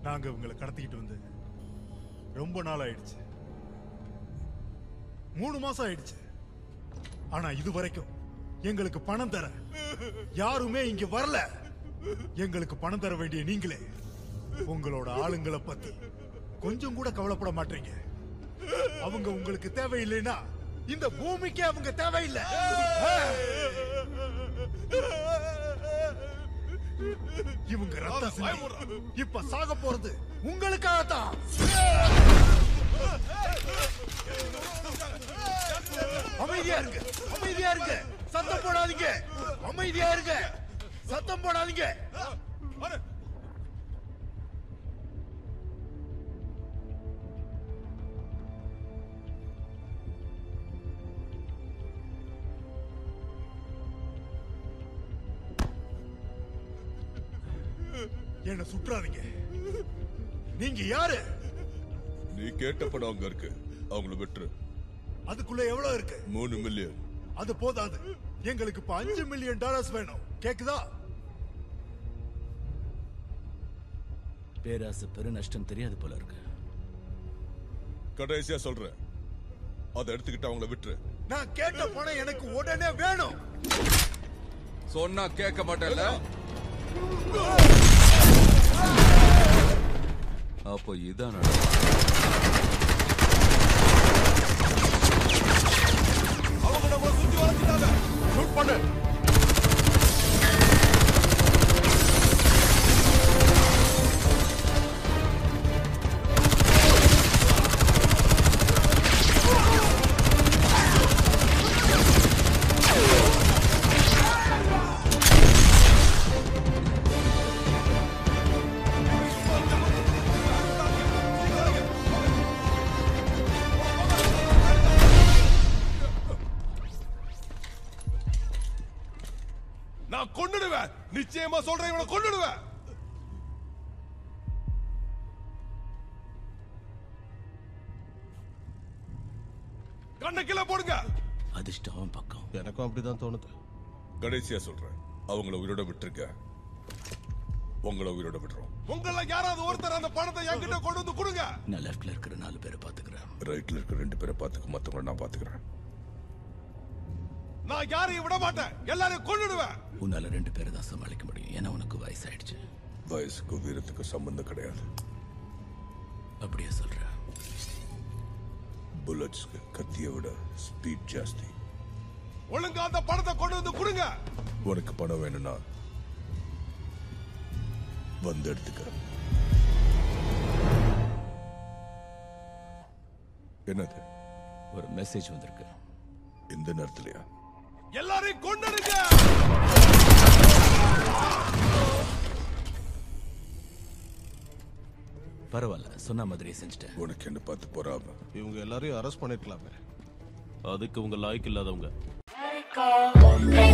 நாங்க இவங்களை கடத்திக்கிட்டு வந்து ரொம்ப நாள் ஆயிடுச்சு மூணு மாசம் ஆயிடுச்சு ஆனா இது வரைக்கும் எங்களுக்கு பணம் தர யாருமே இங்க வரல எங்களுக்கு பணம் தர வேண்டிய நீங்களே உங்களோட ஆளுங்களை பத்தி கொஞ்சம் கூட கவலைப்பட மாட்டீங்க அவங்க உங்களுக்கு தேவையில்லைன்னா இந்த பூமிக்கே அவங்க தேவையில்லை இவங்க ரத்த சிந்தி இப்ப சாக போறது உங்களுக்காகத்தான் அமைதியா இருங்க அமைதியா இருங்க சத்தம் போடாதீங்க அமைதியா இருங்க சத்தம் போடாதீங்க என்ன சுற்றாதீங்க நீங்க யாரு நீ கேட்ட படம் அங்க இருக்கு அவங்கள விட்டுரு அதுக்குள்ள எவ்வளவு இருக்கு மூணு மில்லியன் அது போதாது எங்களுக்கு இப்ப அஞ்சு மில்லியன் டாலர்ஸ் வேணும் கேக்குதா பேராசை பெரு நஷ்டம் தெரியாது போல இருக்கு கடைசியா சொல்றேன் அதை எடுத்துக்கிட்டு அவங்கள விட்டுரு நான் கேட்ட பணம் எனக்கு உடனே வேணும் சொன்னா கேட்க மாட்டேல்ல அப்போ இதான் நடக்கும் அவங்க நம்ம சுத்தி வளர்த்துட்டாங்க ஷூட் பண்ணு நான் கொன்னுடுவேன் நிச்சயமா சொல்றேன் இவனை கொன்னுடுவேன் கண்ணை கீழே போடுங்க அதிர்ஷ்டம் அவன் பக்கம் எனக்கும் அப்படிதான் தோணுது கடைசியா சொல்றேன் அவங்கள உயிரோட விட்டுருக்க உங்களை உயிரோட விடுறோம் உங்கள யாராவது ஒருத்தர் அந்த பணத்தை என்கிட்ட கொண்டு வந்து கொடுங்க நான் லெஃப்ட்ல இருக்கிற நாலு பேரை பாத்துக்கிறேன் ரைட்ல இருக்க ரெண்டு பேரை பாத்துக்க மத்தவங்கள நான் பாத்துக்கிறேன் நான் யாரையும் விட மாட்டேன் எல்லாரையும் கொன்னுடுவேன் உன்னால ரெண்டு பேரை தான் சமாளிக்க முடியும் ஏன்னா உனக்கு வயசாயிடுச்சு வயசுக்கு வீரத்துக்கு சம்பந்தம் கிடையாது அப்படியே சொல்ற புல்லட்ஸ்க்கு கத்தியை விட ஸ்பீட் ஜாஸ்தி ஒழுங்கா அந்த பணத்தை கொண்டு வந்து கொடுங்க உனக்கு பணம் வேணும்னா வந்து எடுத்துக்க என்னது ஒரு மெசேஜ் வந்திருக்கு இந்த நேரத்துலயா எல்லாரையும் கொன்னுடுங்க பரவாயில்ல சொன்ன மாதிரியே செஞ்சுட்டேன் உனக்கு என்ன பார்த்து போறாம இவங்க எல்லாரையும் அரெஸ்ட் பண்ணிருக்கலாமே அதுக்கு உங்க லாய்க்கு இல்லாதவங்க Let it go, let